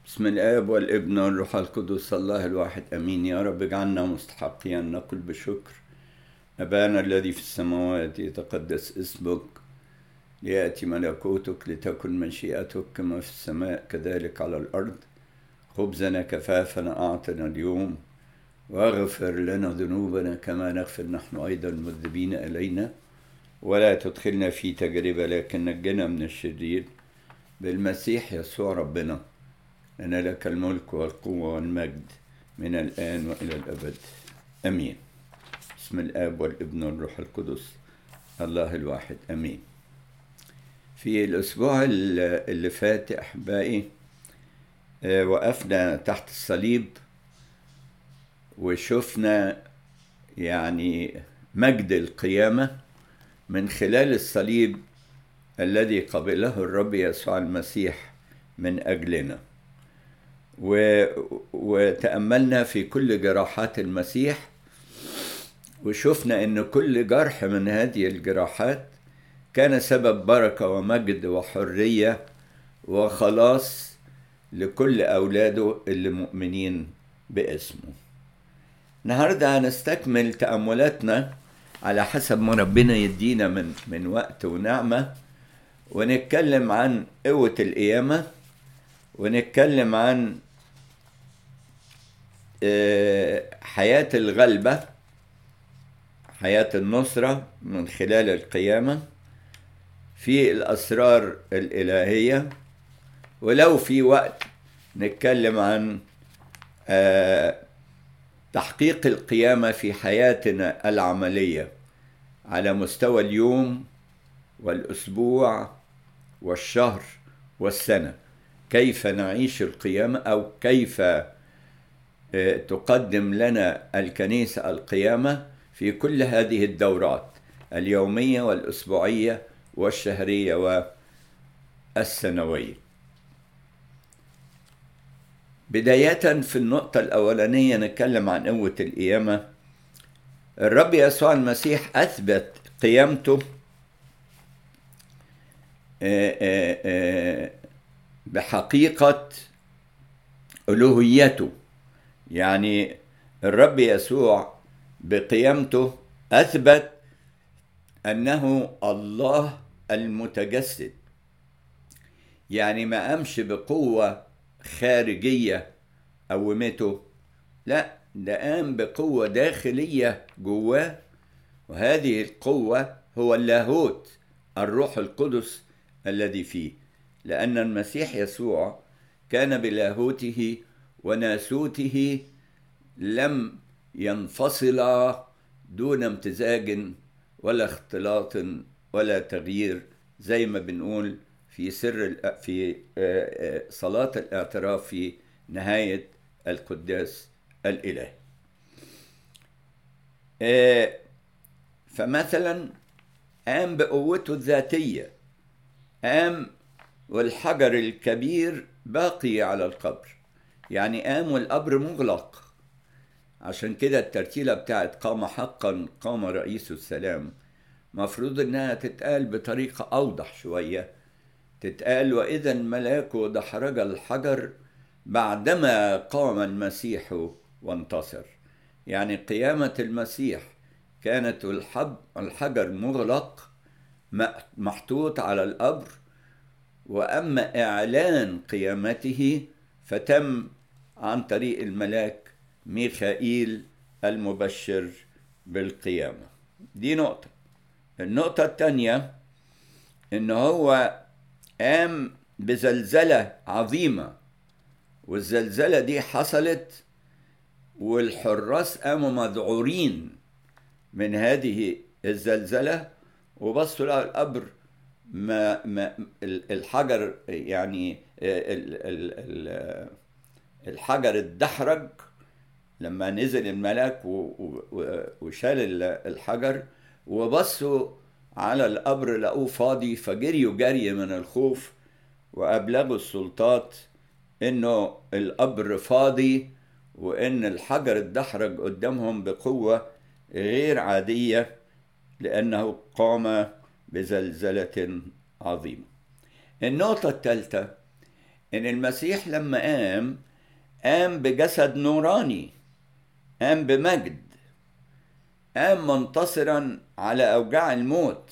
بسم الآب والابن والروح القدس الله الواحد أمين يا رب اجعلنا مستحقين نقول بشكر أبانا الذي في السماوات يتقدس اسمك ليأتي ملكوتك لتكن مشيئتك كما في السماء كذلك على الأرض خبزنا كفافنا أعطنا اليوم واغفر لنا ذنوبنا كما نغفر نحن أيضا المذنبين إلينا ولا تدخلنا في تجربة لكن نجنا من الشرير بالمسيح يسوع ربنا لنا لك الملك والقوة والمجد من الآن وإلى الأبد أمين بسم الآب والابن والروح القدس الله الواحد أمين في الأسبوع اللي فات أحبائي وقفنا تحت الصليب وشفنا يعني مجد القيامة من خلال الصليب الذي قبله الرب يسوع المسيح من أجلنا و... وتأملنا في كل جراحات المسيح وشفنا ان كل جرح من هذه الجراحات كان سبب بركه ومجد وحريه وخلاص لكل اولاده اللي مؤمنين باسمه النهارده هنستكمل تاملاتنا على حسب ما ربنا يدينا من من وقت ونعمه ونتكلم عن قوه القيامه ونتكلم عن حياه الغلبه حياة النصرة من خلال القيامة في الأسرار الإلهية ولو في وقت نتكلم عن تحقيق القيامة في حياتنا العملية على مستوى اليوم والأسبوع والشهر والسنة كيف نعيش القيامة أو كيف تقدم لنا الكنيسة القيامة في كل هذه الدورات اليومية والأسبوعية والشهرية والسنوية بداية في النقطة الأولانية نتكلم عن قوة القيامة الرب يسوع المسيح أثبت قيامته بحقيقة ألوهيته يعني الرب يسوع بقيامته اثبت انه الله المتجسد يعني ما قامش بقوه خارجيه قومته لا ده قام بقوه داخليه جواه وهذه القوه هو اللاهوت الروح القدس الذي فيه لان المسيح يسوع كان بلاهوته وناسوته لم ينفصل دون امتزاج ولا اختلاط ولا تغيير زي ما بنقول في سر في صلاة الاعتراف في نهاية القداس الإلهي. فمثلا قام بقوته الذاتية قام والحجر الكبير باقي على القبر يعني قام والقبر مغلق عشان كده الترتيلة بتاعت قام حقا قام رئيس السلام مفروض انها تتقال بطريقة اوضح شوية تتقال واذا الملاك دحرج الحجر بعدما قام المسيح وانتصر يعني قيامة المسيح كانت الحب الحجر مغلق محطوط على القبر واما اعلان قيامته فتم عن طريق الملاك ميخائيل المبشر بالقيامة دي نقطة النقطة الثانية إن هو قام بزلزلة عظيمة والزلزلة دي حصلت والحراس قاموا مذعورين من هذه الزلزلة وبصوا لقوا القبر ما ما الحجر يعني ال ال ال الحجر اتدحرج لما نزل الملاك وشال الحجر وبصوا على القبر لقوه فاضي فجريوا جري من الخوف وأبلغوا السلطات إنه القبر فاضي وإن الحجر اتدحرج قدامهم بقوة غير عادية لأنه قام بزلزلة عظيمة. النقطة الثالثة ان المسيح لما قام قام بجسد نوراني قام بمجد قام منتصرا على اوجاع الموت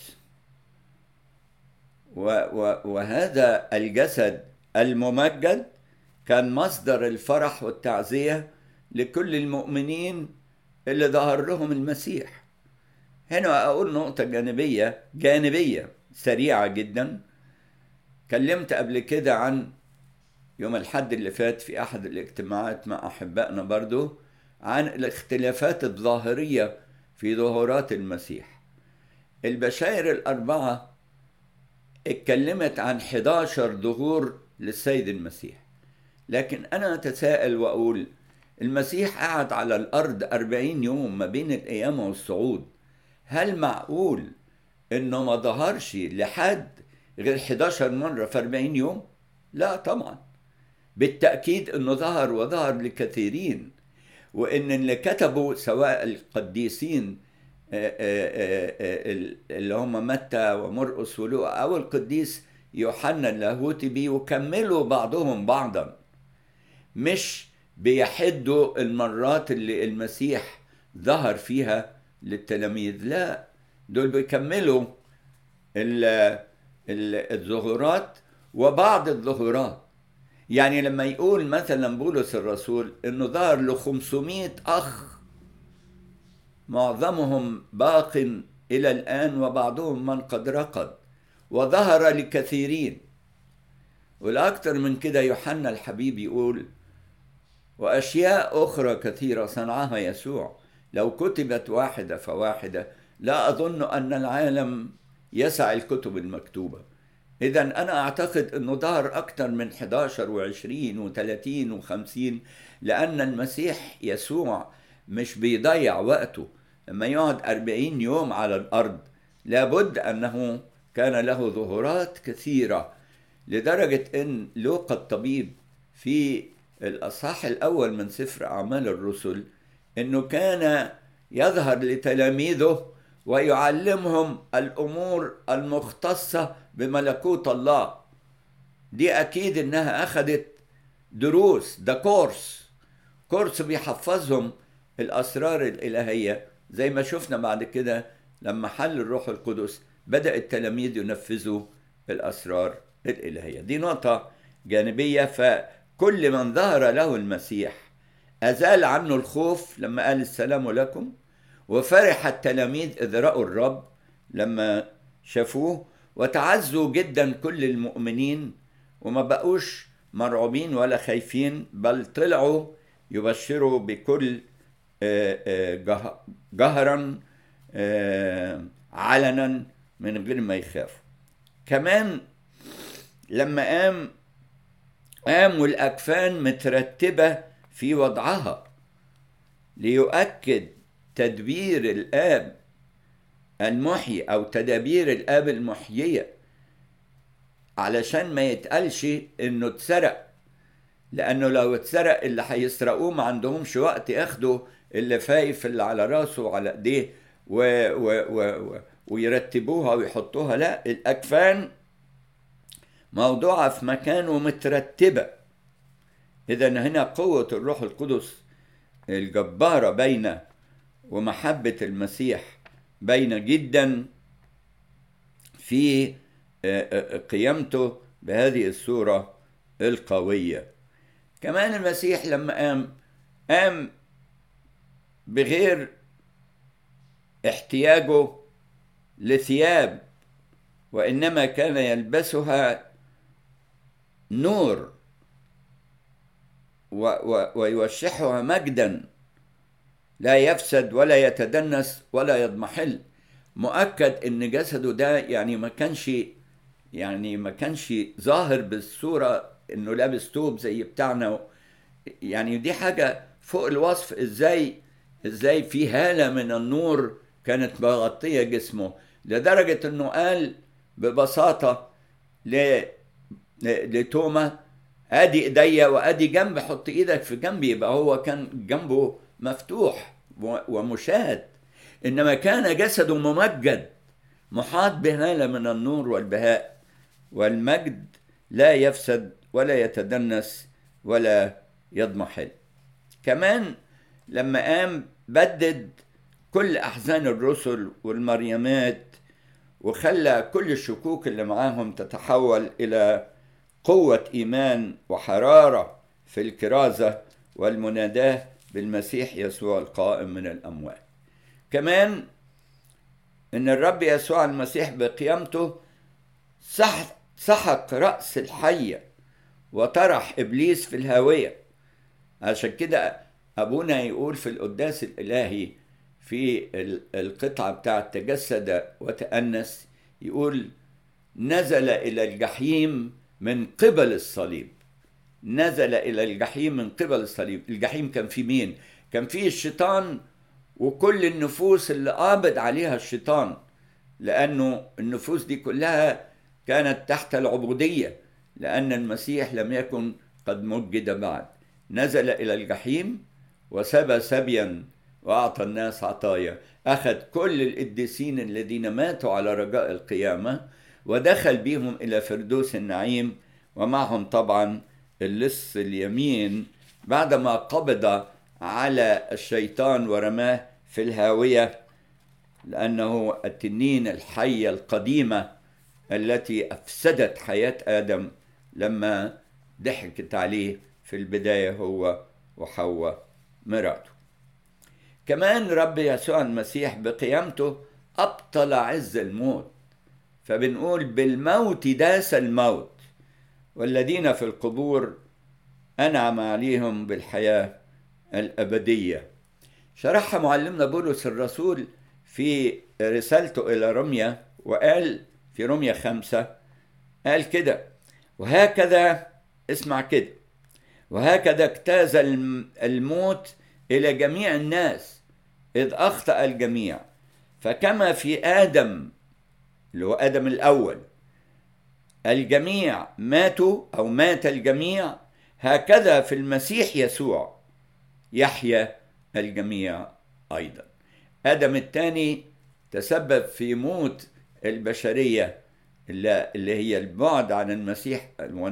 و و وهذا الجسد الممجد كان مصدر الفرح والتعزيه لكل المؤمنين اللي ظهر لهم المسيح هنا اقول نقطه جانبيه جانبيه سريعه جدا كلمت قبل كده عن يوم الحد اللي فات في احد الاجتماعات مع احبائنا برضو عن الاختلافات الظاهريه في ظهورات المسيح البشائر الاربعه اتكلمت عن 11 ظهور للسيد المسيح لكن انا اتساءل واقول المسيح قعد على الارض أربعين يوم ما بين القيامه والصعود هل معقول انه ما ظهرش لحد غير 11 مره في 40 يوم لا طبعا بالتاكيد انه ظهر وظهر لكثيرين وان اللي كتبوا سواء القديسين اللي هم متى ومرقس ولوقا او القديس يوحنا اللاهوتي بيكملوا بعضهم بعضا مش بيحدوا المرات اللي المسيح ظهر فيها للتلاميذ لا دول بيكملوا الظهورات وبعض الظهورات يعني لما يقول مثلا بولس الرسول انه ظهر له 500 اخ معظمهم باق الى الان وبعضهم من قد رقد وظهر لكثيرين والاكثر من كده يوحنا الحبيب يقول واشياء اخرى كثيره صنعها يسوع لو كتبت واحده فواحده لا اظن ان العالم يسع الكتب المكتوبه اذا انا اعتقد انه ظهر اكثر من 11 و20 و30 و50 لان المسيح يسوع مش بيضيع وقته لما يقعد 40 يوم على الارض لابد انه كان له ظهورات كثيره لدرجه ان لوقا الطبيب في الاصحاح الاول من سفر اعمال الرسل انه كان يظهر لتلاميذه ويعلمهم الامور المختصه بملكوت الله دي اكيد انها اخذت دروس ده كورس كورس بيحفظهم الاسرار الالهيه زي ما شفنا بعد كده لما حل الروح القدس بدا التلاميذ ينفذوا الاسرار الالهيه دي نقطه جانبيه فكل من ظهر له المسيح ازال عنه الخوف لما قال السلام لكم وفرح التلاميذ اذ راوا الرب لما شافوه وتعزوا جدا كل المؤمنين وما بقوش مرعوبين ولا خايفين بل طلعوا يبشروا بكل جهرا علنا من غير ما يخافوا كمان لما قام قام والاكفان مترتبه في وضعها ليؤكد تدبير الاب المحيي او تدابير الاب المحييه علشان ما يتقالش انه اتسرق لانه لو اتسرق اللي هيسرقوه ما عندهمش وقت ياخدوا اللفايف اللي على راسه وعلى ايديه و و و و ويرتبوها ويحطوها لا الاكفان موضوعه في مكان ومترتبه اذا هنا قوه الروح القدس الجباره بين ومحبه المسيح باينه جدا في قيامته بهذه الصوره القويه كمان المسيح لما قام قام بغير احتياجه لثياب وانما كان يلبسها نور و و ويوشحها مجدا لا يفسد ولا يتدنس ولا يضمحل مؤكد ان جسده ده يعني ما كانش يعني ما كانش ظاهر بالصوره انه لابس توب زي بتاعنا يعني دي حاجه فوق الوصف ازاي ازاي في هاله من النور كانت مغطيه جسمه لدرجه انه قال ببساطه ل لتوما ادي ايديا وادي جنب حط ايدك في جنبي يبقى هو كان جنبه مفتوح ومشاهد انما كان جسده ممجد محاط بهاله من النور والبهاء والمجد لا يفسد ولا يتدنس ولا يضمحل كمان لما قام بدد كل أحزان الرسل والمريمات وخلى كل الشكوك اللي معاهم تتحول إلى قوة إيمان وحرارة في الكرازة والمناداة بالمسيح يسوع القائم من الأموات كمان إن الرب يسوع المسيح بقيامته سحق, سحق رأس الحية وطرح إبليس في الهاوية عشان كده أبونا يقول في القداس الإلهي في القطعة بتاعة تجسد وتأنس يقول نزل إلى الجحيم من قبل الصليب نزل إلى الجحيم من قبل الصليب الجحيم كان في مين؟ كان فيه الشيطان وكل النفوس اللي قابض عليها الشيطان لأنه النفوس دي كلها كانت تحت العبودية لأن المسيح لم يكن قد مجد بعد نزل إلى الجحيم وسبى سبيا وأعطى الناس عطايا أخذ كل القديسين الذين ماتوا على رجاء القيامة ودخل بهم إلى فردوس النعيم ومعهم طبعا اللص اليمين بعدما قبض على الشيطان ورماه في الهاوية لأنه التنين الحية القديمة التي أفسدت حياة آدم لما ضحكت عليه في البداية هو وحواء مراته كمان رب يسوع المسيح بقيامته أبطل عز الموت فبنقول بالموت داس الموت والذين في القبور أنعم عليهم بالحياة الأبدية شرحها معلمنا بولس الرسول في رسالته إلى رمية وقال في رمية خمسة قال كده وهكذا اسمع كده وهكذا اجتاز الموت إلى جميع الناس إذ أخطأ الجميع فكما في آدم اللي هو آدم الأول الجميع ماتوا أو مات الجميع هكذا في المسيح يسوع يحيا الجميع أيضا آدم الثاني تسبب في موت البشرية اللي هي البعد عن المسيح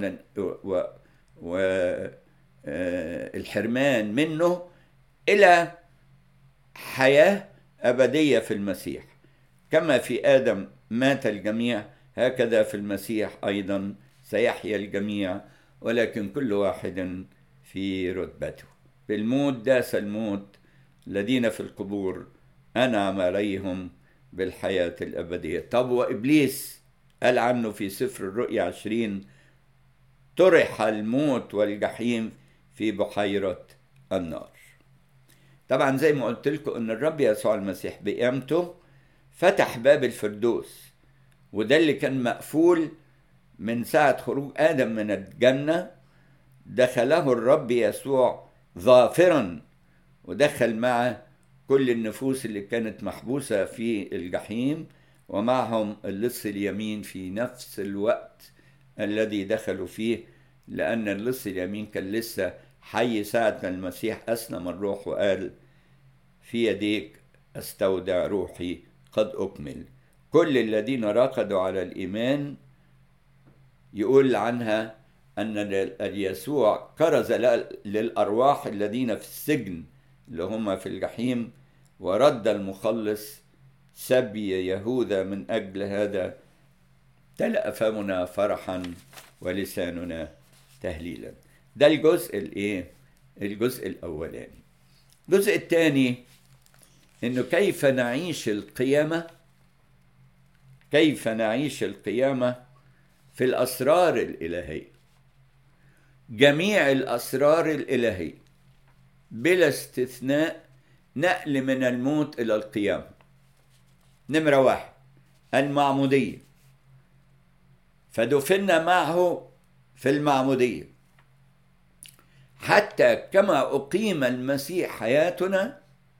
والحرمان منه إلى حياة أبدية في المسيح كما في آدم مات الجميع هكذا في المسيح أيضا سيحيا الجميع ولكن كل واحد في رتبته بالموت داس الموت الذين في القبور أنعم عليهم بالحياة الأبدية طب وإبليس قال عنه في سفر الرؤيا عشرين طرح الموت والجحيم في بحيرة النار طبعا زي ما قلت لكم ان الرب يسوع المسيح بقيامته فتح باب الفردوس وده اللي كان مقفول من ساعة خروج آدم من الجنة دخله الرب يسوع ظافرا ودخل معه كل النفوس اللي كانت محبوسة في الجحيم ومعهم اللص اليمين في نفس الوقت الذي دخلوا فيه لأن اللص اليمين كان لسه حي ساعة ما المسيح أسلم الروح وقال في يديك أستودع روحي قد أكمل كل الذين راقدوا على الإيمان يقول عنها أن يسوع كرز للأرواح الذين في السجن اللي هم في الجحيم ورد المخلص سبي يهوذا من أجل هذا تلأ فمنا فرحا ولساننا تهليلا ده الجزء الايه الجزء الاولاني الجزء الثاني انه كيف نعيش القيامه كيف نعيش القيامه في الاسرار الالهيه جميع الاسرار الالهيه بلا استثناء نقل من الموت الى القيامه نمره واحد المعموديه فدفنا معه في المعموديه حتى كما أقيم المسيح حياتنا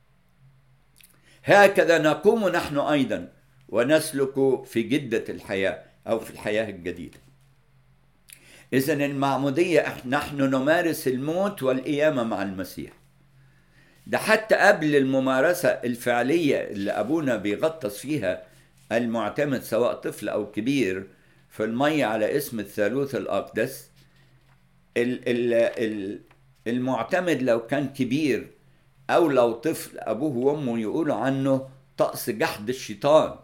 هكذا نقوم نحن أيضا ونسلك في جدة الحياة أو في الحياة الجديدة إذا المعمودية نحن نمارس الموت والقيامة مع المسيح ده حتى قبل الممارسة الفعلية اللي أبونا بيغطس فيها المعتمد سواء طفل أو كبير في المية على اسم الثالوث الأقدس ال ال ال المعتمد لو كان كبير او لو طفل ابوه وامه يقولوا عنه طقس جحد الشيطان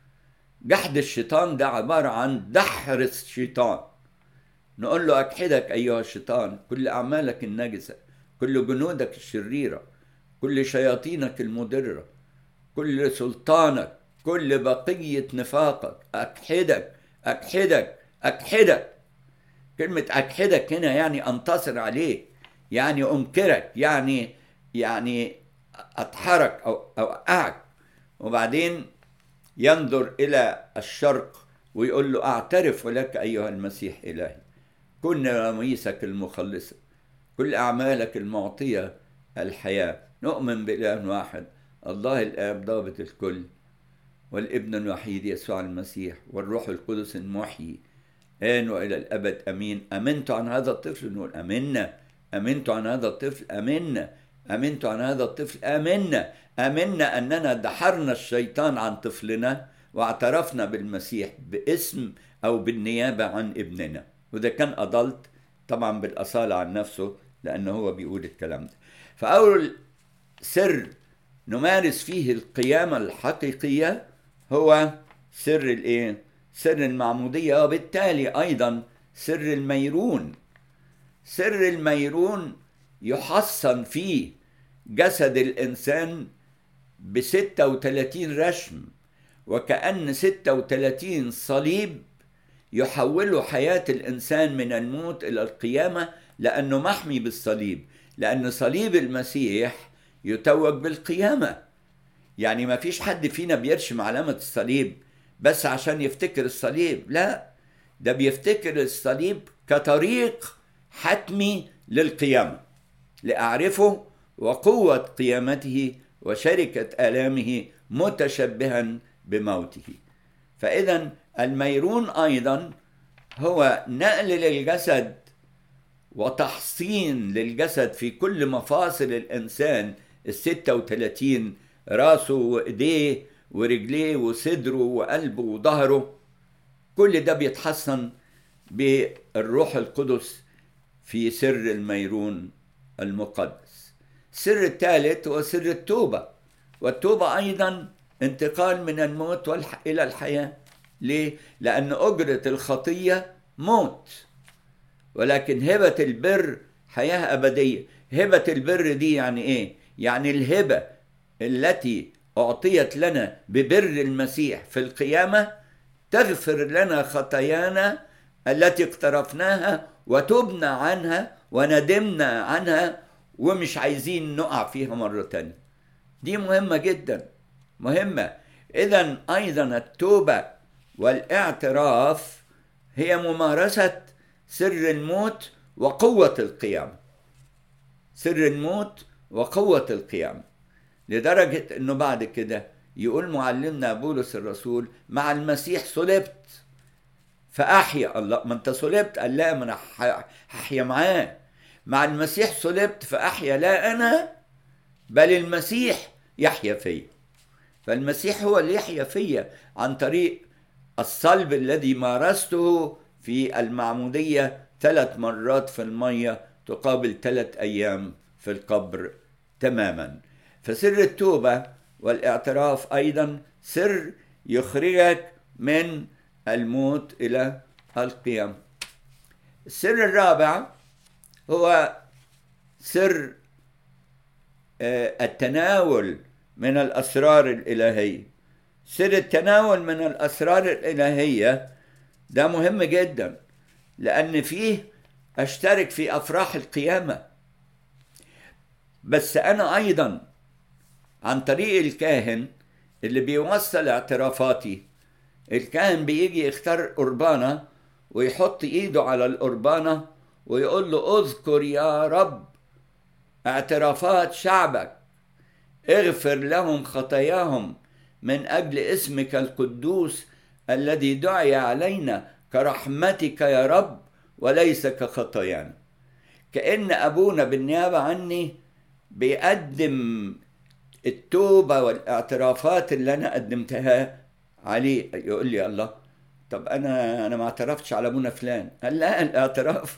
جحد الشيطان ده عبارة عن دحر الشيطان نقول له أكحدك أيها الشيطان كل أعمالك النجسة كل جنودك الشريرة كل شياطينك المضرة كل سلطانك كل بقية نفاقك أكحدك أكحدك أكحدك كلمة أكحدك هنا يعني أنتصر عليك يعني أنكرك يعني يعني أطحرك أو أوقعك وبعدين ينظر إلى الشرق ويقول له أعترف لك أيها المسيح إلهي كن رميسك المخلصة كل أعمالك المعطية الحياة نؤمن بإله واحد الله الآب ضابط الكل والابن الوحيد يسوع المسيح والروح القدس المحيي آن وإلى الأبد أمين أمنت عن هذا الطفل نقول أمنا أمنت عن هذا الطفل أمنا أمنت عن هذا الطفل آمنا آمنا أننا دحرنا الشيطان عن طفلنا واعترفنا بالمسيح باسم أو بالنيابة عن ابننا وده كان أضلت طبعا بالأصالة عن نفسه لأنه هو بيقول الكلام ده فأول سر نمارس فيه القيامة الحقيقية هو سر الإيه؟ سر المعمودية وبالتالي أيضا سر الميرون سر الميرون يحصن فيه جسد الإنسان بستة وتلاتين رشم وكأن ستة وتلاتين صليب يحولوا حياة الإنسان من الموت إلى القيامة لأنه محمي بالصليب لأن صليب المسيح يتوج بالقيامة يعني ما فيش حد فينا بيرشم علامة الصليب بس عشان يفتكر الصليب لا ده بيفتكر الصليب كطريق حتمي للقيامة لأعرفه وقوة قيامته وشركة آلامه متشبها بموته فإذا الميرون أيضا هو نقل للجسد وتحصين للجسد في كل مفاصل الإنسان الستة وثلاثين راسه وإيديه ورجليه وصدره وقلبه وظهره كل ده بيتحصن بالروح القدس في سر الميرون المقدس السر الثالث هو سر التوبة والتوبة أيضا انتقال من الموت والح... إلى الحياة ليه؟ لأن أجرة الخطية موت ولكن هبة البر حياة أبدية هبة البر دي يعني إيه؟ يعني الهبة التي أعطيت لنا ببر المسيح في القيامة تغفر لنا خطايانا التي اقترفناها وتبنا عنها وندمنا عنها ومش عايزين نقع فيها مرة تانية دي مهمة جدا مهمة إذا أيضا التوبة والاعتراف هي ممارسة سر الموت وقوة القيامة سر الموت وقوة القيامة لدرجة أنه بعد كده يقول معلمنا بولس الرسول مع المسيح صلبت فأحيا الله ما أنت صلبت قال لا ما أنا هحيا معاه مع المسيح صلبت فأحيا لا أنا بل المسيح يحيا فيا فالمسيح هو اللي يحيا فيا عن طريق الصلب الذي مارسته في المعمودية ثلاث مرات في المية تقابل ثلاث أيام في القبر تماما فسر التوبة والاعتراف أيضا سر يخرجك من الموت إلى القيام السر الرابع هو سر التناول من الأسرار الإلهية سر التناول من الأسرار الإلهية ده مهم جدا لأن فيه أشترك في أفراح القيامة بس أنا أيضا عن طريق الكاهن اللي بيوصل اعترافاتي الكاهن بيجي يختار قربانة ويحط ايده على القربانة ويقول له اذكر يا رب اعترافات شعبك اغفر لهم خطاياهم من اجل اسمك القدوس الذي دعي علينا كرحمتك يا رب وليس كخطايانا كأن أبونا بالنيابة عني بيقدم التوبة والاعترافات اللي أنا قدمتها عليه يقول لي الله طب أنا أنا ما اعترفتش على أبونا فلان قال لا الاعتراف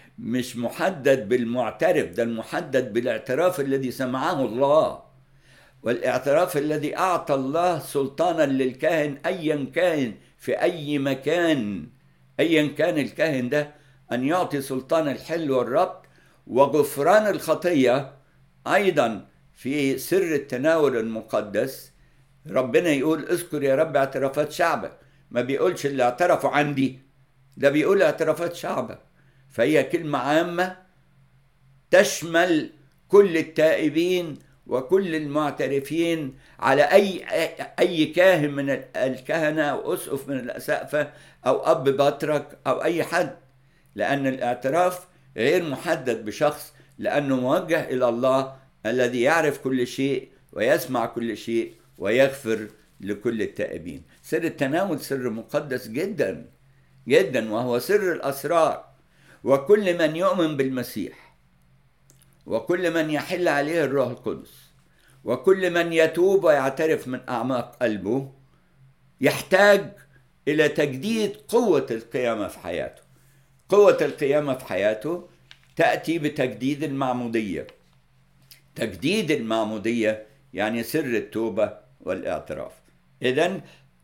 مش محدد بالمعترف ده المحدد بالاعتراف الذي سمعه الله والاعتراف الذي اعطى الله سلطانا للكاهن ايا كان في اي مكان ايا كان الكاهن ده ان يعطي سلطان الحل والربط وغفران الخطيه ايضا في سر التناول المقدس ربنا يقول اذكر يا رب اعترافات شعبك ما بيقولش اللي اعترفوا عندي ده بيقول اعترافات شعبك فهي كلمة عامة تشمل كل التائبين وكل المعترفين على أي أي كاهن من الكهنة أو أسقف من الأسقفة أو أب بطرك أو أي حد لأن الاعتراف غير محدد بشخص لأنه موجه إلى الله الذي يعرف كل شيء ويسمع كل شيء ويغفر لكل التائبين سر التناول سر مقدس جدا جدا وهو سر الأسرار وكل من يؤمن بالمسيح وكل من يحل عليه الروح القدس وكل من يتوب ويعترف من أعماق قلبه يحتاج إلى تجديد قوة القيامة في حياته قوة القيامة في حياته تأتي بتجديد المعمودية تجديد المعمودية يعني سر التوبة والاعتراف إذا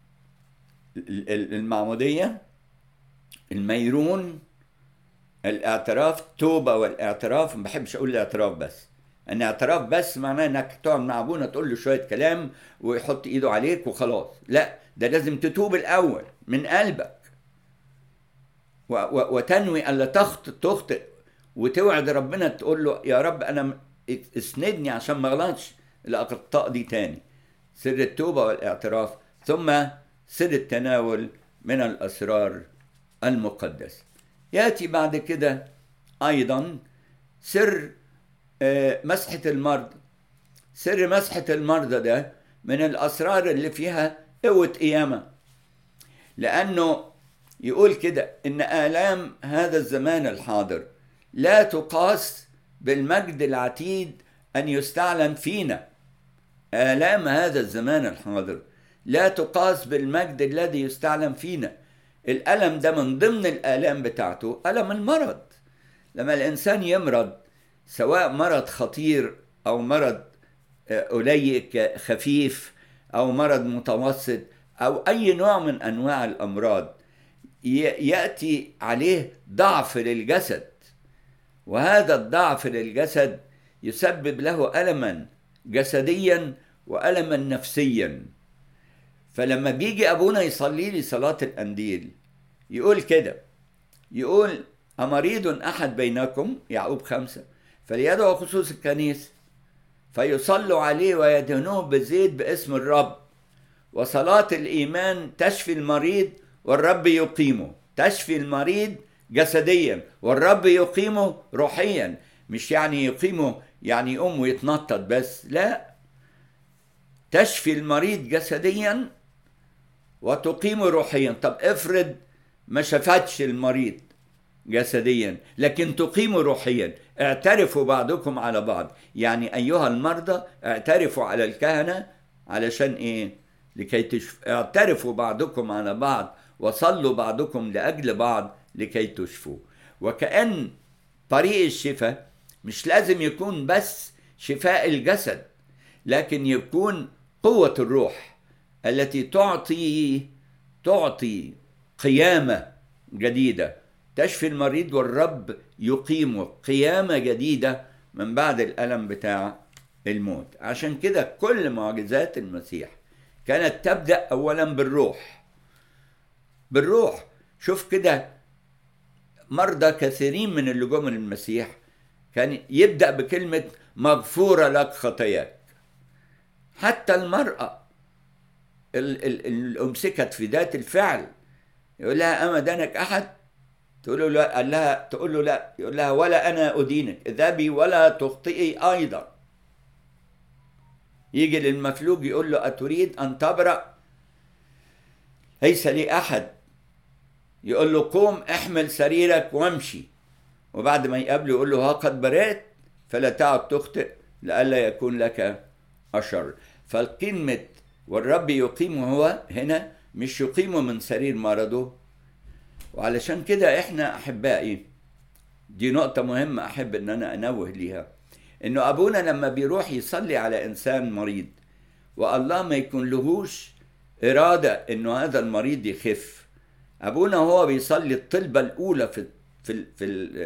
المعمودية الميرون الاعتراف توبة والاعتراف ما بحبش أقول الاعتراف بس ان اعتراف بس معناه انك تقعد مع ابونا تقول له شويه كلام ويحط ايده عليك وخلاص لا ده لازم تتوب الاول من قلبك و و وتنوي الا تخطئ تخطئ وتوعد ربنا تقول له يا رب انا اسندني عشان ما اغلطش الاخطاء دي تاني سر التوبه والاعتراف ثم سر التناول من الاسرار المقدسه ياتي بعد كده ايضا سر مسحه المرضى سر مسحه المرضى ده من الاسرار اللي فيها قوه قيامه لانه يقول كده ان الام هذا الزمان الحاضر لا تقاس بالمجد العتيد ان يستعلن فينا الام هذا الزمان الحاضر لا تقاس بالمجد الذي يستعلن فينا الالم ده من ضمن الالام بتاعته الم المرض لما الانسان يمرض سواء مرض خطير او مرض قليل خفيف او مرض متوسط او اي نوع من انواع الامراض ياتي عليه ضعف للجسد وهذا الضعف للجسد يسبب له الما جسديا والما نفسيا فلما بيجي ابونا يصلي لي صلاه الانديل يقول كده يقول امريض احد بينكم يعقوب خمسه فليدعو خصوص الكنيسه فيصلوا عليه ويدهنوه بزيت باسم الرب وصلاه الايمان تشفي المريض والرب يقيمه تشفي المريض جسديا والرب يقيمه روحيا مش يعني يقيمه يعني يقوم ويتنطط بس لا تشفي المريض جسديا وتقيمه روحيا طب افرض ما شفتش المريض جسديا لكن تقيمه روحيا اعترفوا بعضكم على بعض يعني ايها المرضى اعترفوا على الكهنه علشان ايه لكي تشف... اعترفوا بعضكم على بعض وصلوا بعضكم لاجل بعض لكي تشفوا وكأن طريق الشفاء مش لازم يكون بس شفاء الجسد لكن يكون قوة الروح التي تعطي تعطي قيامة جديدة تشفي المريض والرب يقيمه قيامة جديدة من بعد الألم بتاع الموت عشان كده كل معجزات المسيح كانت تبدأ أولا بالروح بالروح شوف كده مرضى كثيرين من اللي جم من المسيح كان يبدأ بكلمة مغفورة لك خطاياك حتى المرأة اللي أمسكت في ذات الفعل يقول لها أما دانك أحد تقول له لا قال لها تقول له لا يقول لها ولا أنا أدينك اذهبي ولا تخطئي أيضا يجي للمفلوج يقول له أتريد أن تبرأ ليس لي أحد يقول له قوم احمل سريرك وامشي وبعد ما يقابله يقول له ها قد برأت فلا تعد تخطئ لئلا يكون لك أشر فالقمة والرب يقيمه هو هنا مش يقيمه من سرير مرضه وعلشان كده احنا احبائي دي نقطة مهمة أحب إن أنا أنوه ليها إنه أبونا لما بيروح يصلي على إنسان مريض والله ما يكون لهوش إرادة إنه هذا المريض يخف أبونا هو بيصلي الطلبة الأولى في في في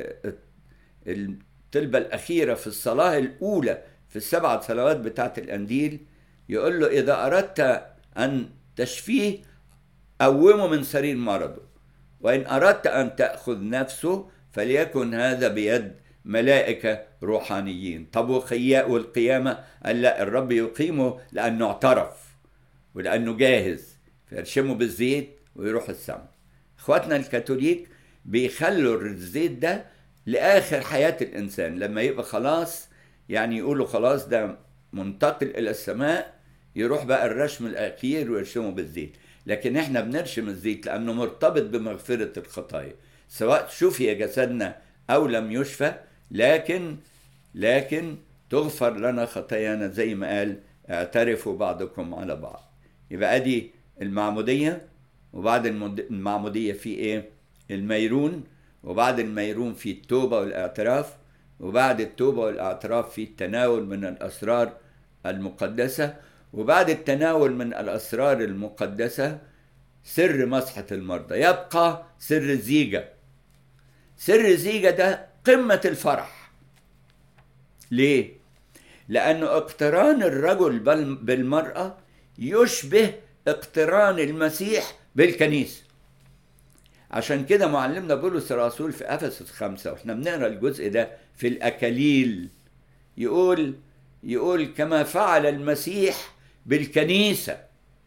الطلبة الأخيرة في الصلاة الأولى في السبع صلوات بتاعة الأنديل يقول له إذا أردت أن تشفيه قومه من سرير مرضه وإن أردت أن تأخذ نفسه فليكن هذا بيد ملائكة روحانيين طب وخياء والقيامة قال لا الرب يقيمه لأنه اعترف ولأنه جاهز فيرشمه بالزيت ويروح السماء اخواتنا الكاثوليك بيخلوا الزيت ده لآخر حياة الإنسان لما يبقى خلاص يعني يقولوا خلاص ده منتقل إلى السماء يروح بقى الرشم الأخير ويرشمه بالزيت لكن احنا بنرشم الزيت لأنه مرتبط بمغفرة الخطايا سواء شفي جسدنا أو لم يشفى لكن لكن تغفر لنا خطايانا زي ما قال اعترفوا بعضكم على بعض يبقى ادي المعمودية وبعد المعمودية في ايه الميرون وبعد الميرون في التوبة والاعتراف وبعد التوبة والاعتراف في التناول من الأسرار المقدسة وبعد التناول من الأسرار المقدسة سر مسحة المرضى يبقى سر الزيجة سر الزيجة ده قمة الفرح ليه؟ لأنه اقتران الرجل بالمرأة يشبه اقتران المسيح بالكنيسة عشان كده معلمنا بولس الرسول في أفسس خمسة واحنا بنقرا الجزء ده في الأكاليل يقول يقول كما فعل المسيح بالكنيسة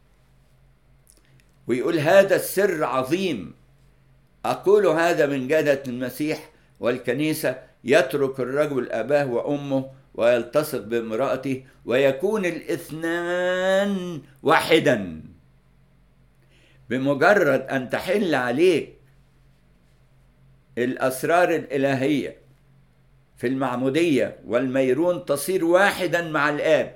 ويقول هذا السر عظيم أقول هذا من جادة المسيح والكنيسة يترك الرجل أباه وأمه ويلتصق بامرأته ويكون الاثنان واحدا بمجرد أن تحل عليك الأسرار الإلهية في المعمودية والميرون تصير واحدا مع الآب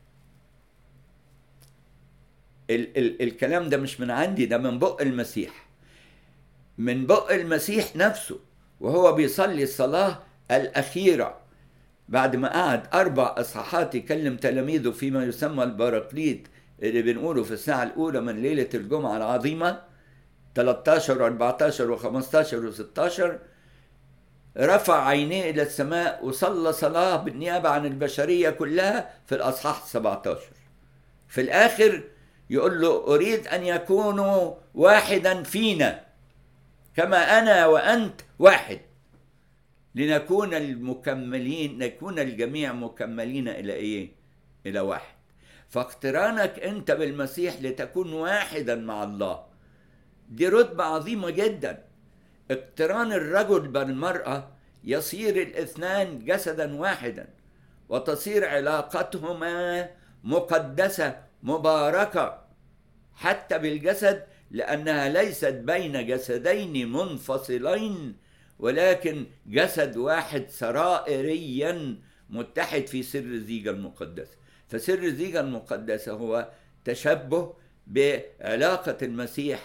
ال- ال- الكلام ده مش من عندي ده من بق المسيح من بق المسيح نفسه وهو بيصلي الصلاة الأخيرة بعد ما قعد أربع إصحاحات يكلم تلاميذه فيما يسمى البراكليت اللي بنقوله في الساعة الأولى من ليلة الجمعة العظيمة 13 و14 و15 و16 رفع عينيه إلى السماء وصلى صلاة بالنيابة عن البشرية كلها في الأصحاح 17 في الآخر يقول له أريد أن يكونوا واحدا فينا كما أنا وأنت واحد لنكون المكملين نكون الجميع مكملين إلى إيه؟ إلى واحد فاقترانك أنت بالمسيح لتكون واحدا مع الله دي رتبة عظيمة جدا اقتران الرجل بالمرأة يصير الاثنان جسدا واحدا وتصير علاقتهما مقدسة مباركة حتى بالجسد لأنها ليست بين جسدين منفصلين ولكن جسد واحد سرائريا متحد في سر الزيجة المقدسة فسر الزيجة المقدسة هو تشبه بعلاقة المسيح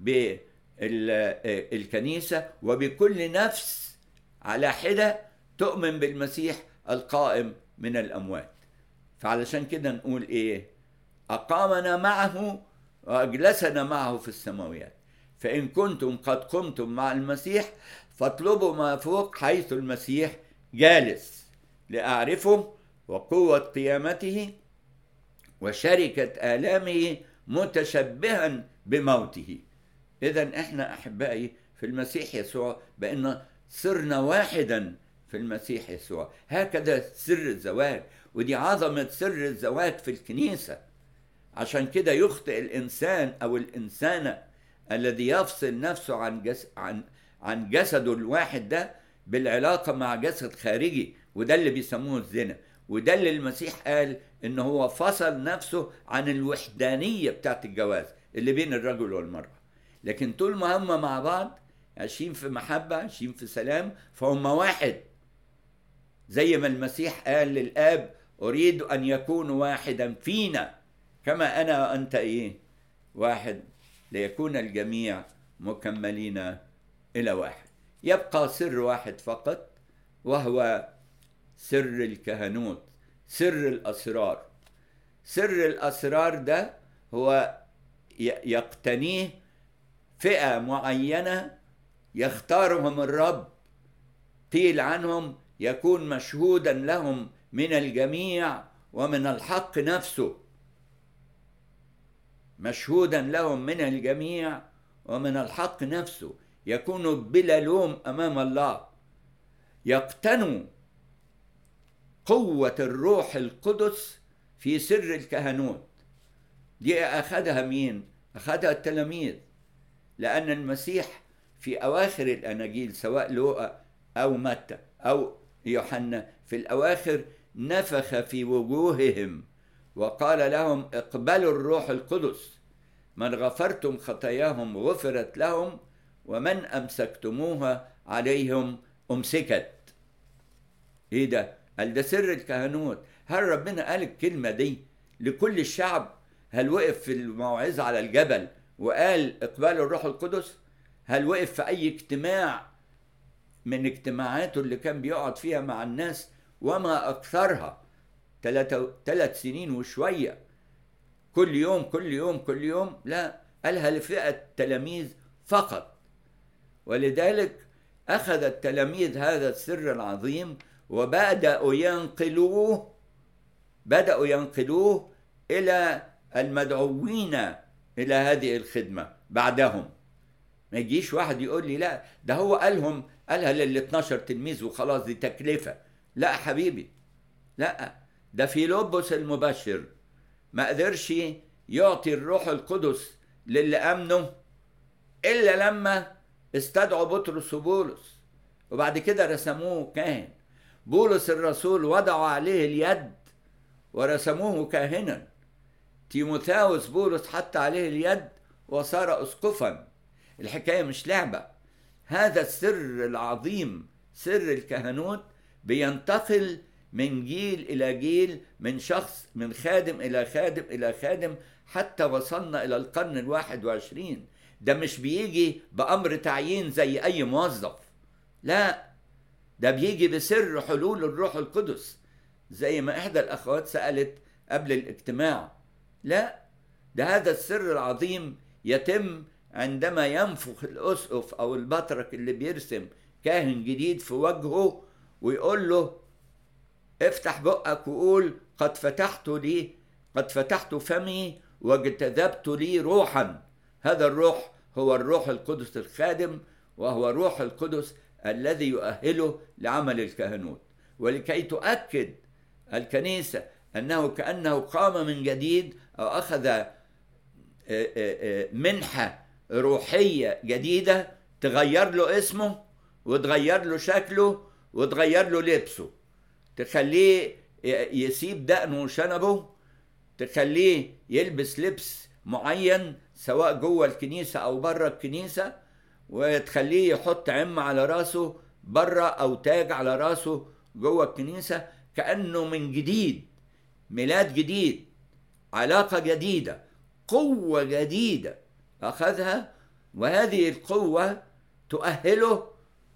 بالكنيسة وبكل نفس على حدة تؤمن بالمسيح القائم من الأموات فعلشان كده نقول إيه أقامنا معه وأجلسنا معه في السماويات فإن كنتم قد قمتم مع المسيح فاطلبوا ما فوق حيث المسيح جالس لأعرفه وقوة قيامته وشركة آلامه متشبها بموته إذا إحنا أحبائي في المسيح يسوع بأن صرنا واحدا في المسيح يسوع هكذا سر الزواج ودي عظمة سر الزواج في الكنيسة عشان كده يخطئ الإنسان أو الإنسانة الذي يفصل نفسه عن جس عن عن جسده الواحد ده بالعلاقة مع جسد خارجي وده اللي بيسموه الزنا وده اللي المسيح قال ان هو فصل نفسه عن الوحدانية بتاعت الجواز اللي بين الرجل والمرأة لكن طول ما هم مع بعض عايشين في محبة عايشين في سلام فهم واحد زي ما المسيح قال للآب أريد أن يكون واحدا فينا كما أنا وأنت إيه واحد ليكون الجميع مكملين إلى واحد يبقى سر واحد فقط وهو سر الكهنوت سر الاسرار سر الاسرار ده هو يقتنيه فئه معينه يختارهم الرب قيل عنهم يكون مشهودا لهم من الجميع ومن الحق نفسه مشهودا لهم من الجميع ومن الحق نفسه يكون بلا لوم امام الله يقتنوا قوه الروح القدس في سر الكهنوت دي اخذها مين اخذها التلاميذ لان المسيح في اواخر الاناجيل سواء لوقا او متى او يوحنا في الاواخر نفخ في وجوههم وقال لهم اقبلوا الروح القدس من غفرتم خطاياهم غفرت لهم ومن امسكتموها عليهم امسكت ايه ده قال ده سر الكهنوت هل ربنا قال الكلمه دي لكل الشعب هل وقف في الموعظه على الجبل وقال اقبلوا الروح القدس هل وقف في اي اجتماع من اجتماعاته اللي كان بيقعد فيها مع الناس وما اكثرها ثلاث سنين وشويه كل يوم كل يوم كل يوم لا قالها لفئه تلاميذ فقط ولذلك اخذ التلاميذ هذا السر العظيم وبداوا ينقلوه بداوا ينقلوه الى المدعوين الى هذه الخدمه بعدهم ما يجيش واحد يقول لي لا ده هو قالهم قالها لل 12 تلميذ وخلاص دي تكلفه لا حبيبي لا ده في لبس المبشر ما قدرش يعطي الروح القدس للي امنوا الا لما استدعوا بطرس وبولس وبعد كده رسموه كاهن بولس الرسول وضعوا عليه اليد ورسموه كاهنا تيموثاوس بولس حط عليه اليد وصار اسقفا الحكايه مش لعبه هذا السر العظيم سر الكهنوت بينتقل من جيل الى جيل من شخص من خادم الى خادم الى خادم حتى وصلنا الى القرن الواحد وعشرين ده مش بيجي بامر تعيين زي اي موظف لا ده بيجي بسر حلول الروح القدس زي ما احدى الاخوات سالت قبل الاجتماع لا ده هذا السر العظيم يتم عندما ينفخ الاسقف او البطرك اللي بيرسم كاهن جديد في وجهه ويقول له افتح بقك وقول قد فتحت لي قد فتحت فمي واجتذبت لي روحا هذا الروح هو الروح القدس الخادم وهو روح القدس الذي يؤهله لعمل الكهنوت ولكي تؤكد الكنيسة أنه كأنه قام من جديد أو أخذ منحة روحية جديدة تغير له اسمه وتغير له شكله وتغير له لبسه تخليه يسيب دقنه وشنبه تخليه يلبس لبس معين سواء جوه الكنيسة أو بره الكنيسة وتخليه يحط عم على راسه بره أو تاج على راسه جوه الكنيسة كأنه من جديد ميلاد جديد علاقة جديدة قوة جديدة أخذها وهذه القوة تؤهله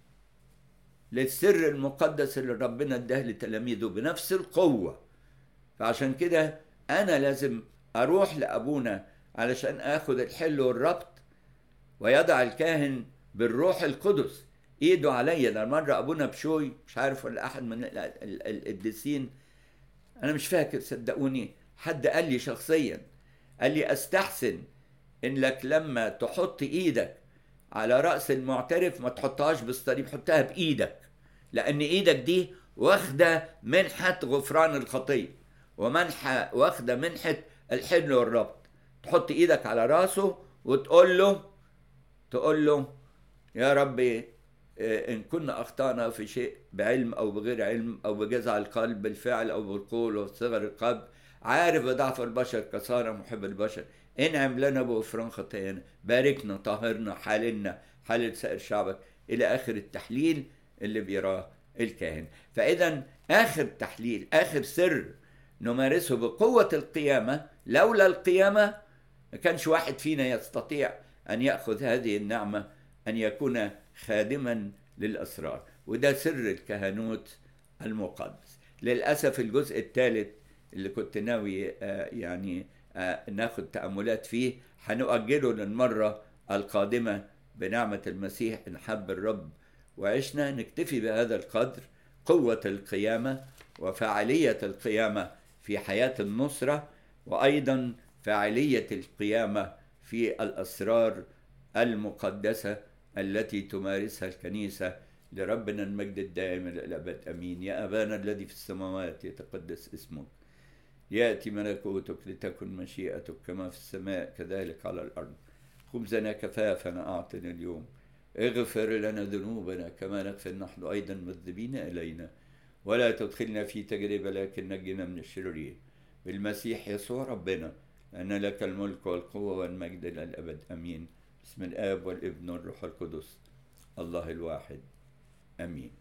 للسر المقدس اللي ربنا اداه لتلاميذه بنفس القوة فعشان كده أنا لازم أروح لأبونا علشان آخد الحل والربط ويضع الكاهن بالروح القدس ايده عليا ده مره ابونا بشوي مش عارف ولا احد من القديسين انا مش فاكر صدقوني حد قال لي شخصيا قال لي استحسن انك لما تحط ايدك على راس المعترف ما تحطهاش بالصليب حطها بايدك لان ايدك دي واخده منحه غفران الخطيه ومنحه واخده منحه الحل والربط تحط ايدك على راسه وتقول له تقول له يا ربي إن كنا أخطأنا في شيء بعلم أو بغير علم أو بجزع القلب بالفعل أو بالقول وصغر القلب عارف بضعف البشر كسارة محب البشر انعم لنا بغفران خطايانا باركنا طهرنا حالنا حال سائر شعبك إلى آخر التحليل اللي بيراه الكاهن فإذا آخر تحليل آخر سر نمارسه بقوة القيامة لولا القيامة ما كانش واحد فينا يستطيع أن يأخذ هذه النعمة أن يكون خادما للأسرار وده سر الكهنوت المقدس للأسف الجزء الثالث اللي كنت ناوي آه، يعني آه، ناخد تأملات فيه هنؤجله للمرة القادمة بنعمة المسيح إن حب الرب وعشنا نكتفي بهذا القدر قوة القيامة وفاعلية القيامة في حياة النصرة وأيضا فاعلية القيامة في الأسرار المقدسة التي تمارسها الكنيسة لربنا المجد الدائم إلى الأبد أمين يا أبانا الذي في السماوات يتقدس اسمك يأتي ملكوتك لتكن مشيئتك كما في السماء كذلك على الأرض خبزنا كفافنا أعطنا اليوم اغفر لنا ذنوبنا كما نغفر نحن أيضا مذنبين إلينا ولا تدخلنا في تجربة لكن نجنا من الشرير بالمسيح يسوع ربنا لأن لك الملك والقوة والمجد إلى الأبد أمين بسم الآب والابن والروح القدس الله الواحد آمين